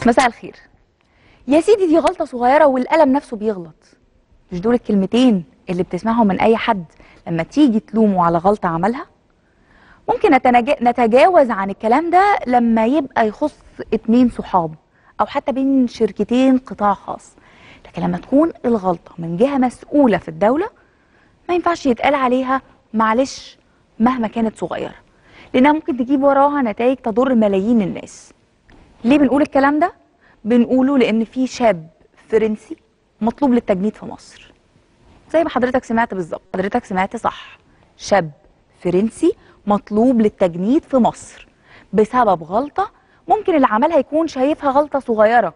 مساء الخير يا سيدي دي غلطة صغيرة والقلم نفسه بيغلط مش دول الكلمتين اللي بتسمعهم من أي حد لما تيجي تلومه على غلطة عملها ممكن نتناج- نتجاوز عن الكلام ده لما يبقى يخص اتنين صحاب أو حتى بين شركتين قطاع خاص لكن لما تكون الغلطة من جهة مسؤولة في الدولة ما ينفعش يتقال عليها معلش مهما كانت صغيرة لأنها ممكن تجيب وراها نتائج تضر ملايين الناس ليه بنقول الكلام ده؟ بنقوله لأن في شاب فرنسي مطلوب للتجنيد في مصر زي ما حضرتك سمعت بالظبط حضرتك سمعت صح شاب فرنسي مطلوب للتجنيد في مصر بسبب غلطة ممكن اللي عملها يكون شايفها غلطة صغيرة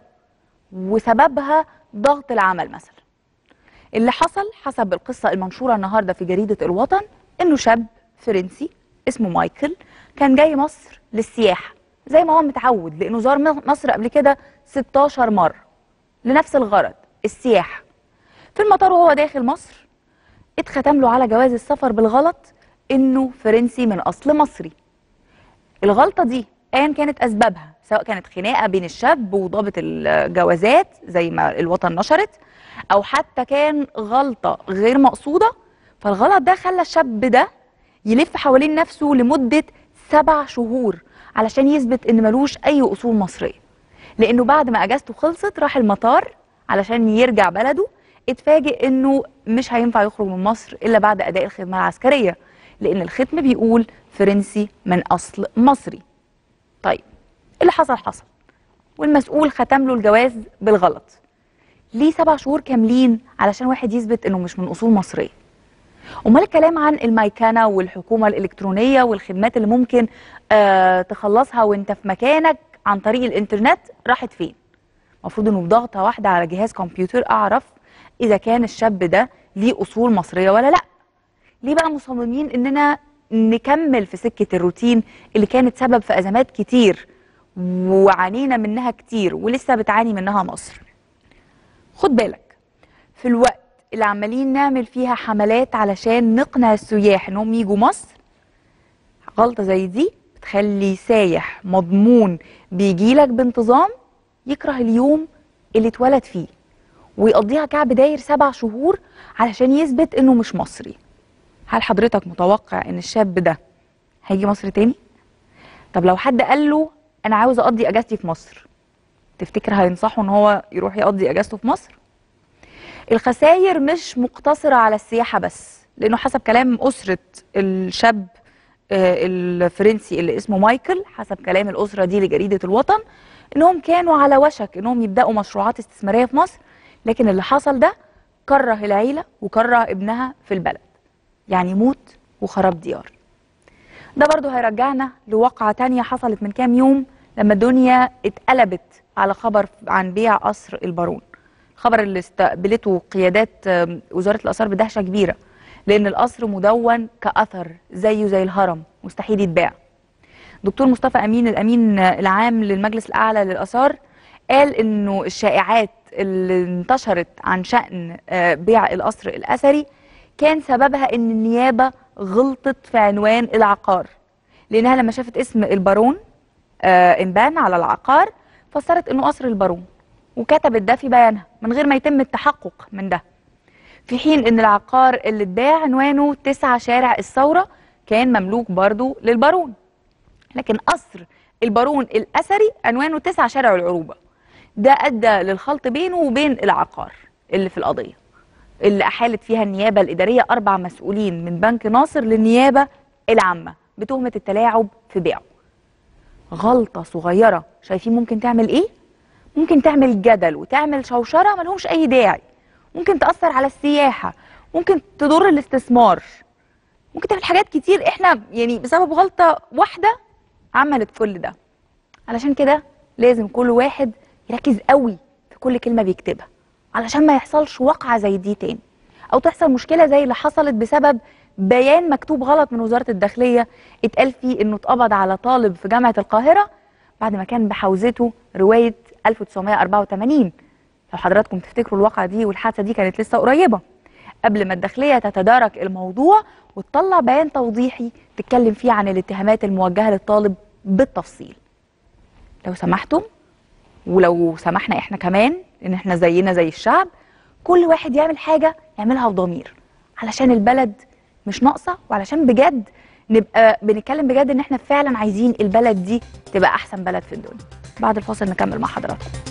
وسببها ضغط العمل مثلا اللي حصل حسب القصة المنشورة النهاردة في جريدة الوطن إنه شاب فرنسي اسمه مايكل كان جاي مصر للسياحة زي ما هو متعود لأنه زار م- مصر قبل كده 16 مرة لنفس الغرض السياحة في المطار وهو داخل مصر اتختم له على جواز السفر بالغلط إنه فرنسي من أصل مصري الغلطة دي أيا كانت أسبابها سواء كانت خناقة بين الشاب وضابط الجوازات زي ما الوطن نشرت أو حتى كان غلطة غير مقصودة فالغلط ده خلى الشاب ده يلف حوالين نفسه لمدة سبع شهور علشان يثبت إن ملوش أي أصول مصرية لأنه بعد ما أجازته خلصت راح المطار علشان يرجع بلده اتفاجئ إنه مش هينفع يخرج من مصر إلا بعد أداء الخدمة العسكرية لأن الختم بيقول فرنسي من أصل مصري طيب اللي حصل حصل والمسؤول ختم له الجواز بالغلط ليه سبع شهور كاملين علشان واحد يثبت انه مش من اصول مصريه امال الكلام عن الميكنه والحكومه الالكترونيه والخدمات اللي ممكن آه تخلصها وانت في مكانك عن طريق الانترنت راحت فين المفروض انه بضغطه واحده على جهاز كمبيوتر اعرف اذا كان الشاب ده ليه اصول مصريه ولا لا ليه بقى مصممين اننا نكمل في سكه الروتين اللي كانت سبب في ازمات كتير وعانينا منها كتير ولسه بتعاني منها مصر خد بالك في الوقت اللي عمالين نعمل فيها حملات علشان نقنع السياح انهم يجوا مصر غلطة زي دي بتخلي سايح مضمون بيجيلك بانتظام يكره اليوم اللي اتولد فيه ويقضيها كعب داير سبع شهور علشان يثبت انه مش مصري هل حضرتك متوقع ان الشاب ده هيجي مصر تاني؟ طب لو حد قال له انا عاوز اقضي اجازتي في مصر تفتكر هينصحه ان هو يروح يقضي اجازته في مصر الخسائر مش مقتصرة على السياحة بس لأنه حسب كلام أسرة الشاب آه، الفرنسي اللي اسمه مايكل حسب كلام الأسرة دي لجريدة الوطن إنهم كانوا على وشك إنهم يبدأوا مشروعات استثمارية في مصر لكن اللي حصل ده كره العيلة وكره ابنها في البلد يعني موت وخراب ديار ده برضو هيرجعنا لواقعة تانية حصلت من كام يوم لما الدنيا اتقلبت على خبر عن بيع قصر البارون خبر اللي استقبلته قيادات آم، وزارة الآثار بدهشة كبيرة لأن القصر مدون كأثر زيه زي الهرم مستحيل يتباع دكتور مصطفى أمين الأمين العام للمجلس الأعلى للآثار قال إنه الشائعات اللي انتشرت عن شأن آه، بيع القصر الأثري كان سببها إن النيابة غلطت في عنوان العقار لأنها لما شافت اسم البارون آه، انبان على العقار فسرت إنه قصر البارون وكتبت ده في بيانها من غير ما يتم التحقق من ده في حين ان العقار اللي اتباع عنوانه تسعة شارع الثورة كان مملوك برضو للبارون لكن قصر البارون الأثري عنوانه تسعة شارع العروبة ده أدى للخلط بينه وبين العقار اللي في القضية اللي أحالت فيها النيابة الإدارية أربع مسؤولين من بنك ناصر للنيابة العامة بتهمة التلاعب في بيعه غلطة صغيرة شايفين ممكن تعمل إيه؟ ممكن تعمل جدل وتعمل شوشرة ملهمش أي داعي ممكن تأثر على السياحة ممكن تضر الاستثمار ممكن تعمل حاجات كتير احنا يعني بسبب غلطة واحدة عملت كل ده علشان كده لازم كل واحد يركز قوي في كل كلمة بيكتبها علشان ما يحصلش وقعة زي دي تاني أو تحصل مشكلة زي اللي حصلت بسبب بيان مكتوب غلط من وزارة الداخلية اتقال فيه إنه اتقبض على طالب في جامعة القاهرة بعد ما كان بحوزته رواية 1984 لو حضراتكم تفتكروا الواقعة دي والحادثة دي كانت لسه قريبة قبل ما الداخلية تتدارك الموضوع وتطلع بيان توضيحي تتكلم فيه عن الاتهامات الموجهة للطالب بالتفصيل لو سمحتم ولو سمحنا احنا كمان ان احنا زينا زي الشعب كل واحد يعمل حاجه يعملها بضمير علشان البلد مش ناقصه وعلشان بجد نبقى بنتكلم بجد ان احنا فعلا عايزين البلد دي تبقى احسن بلد في الدنيا بعد الفاصل نكمل مع حضراتكم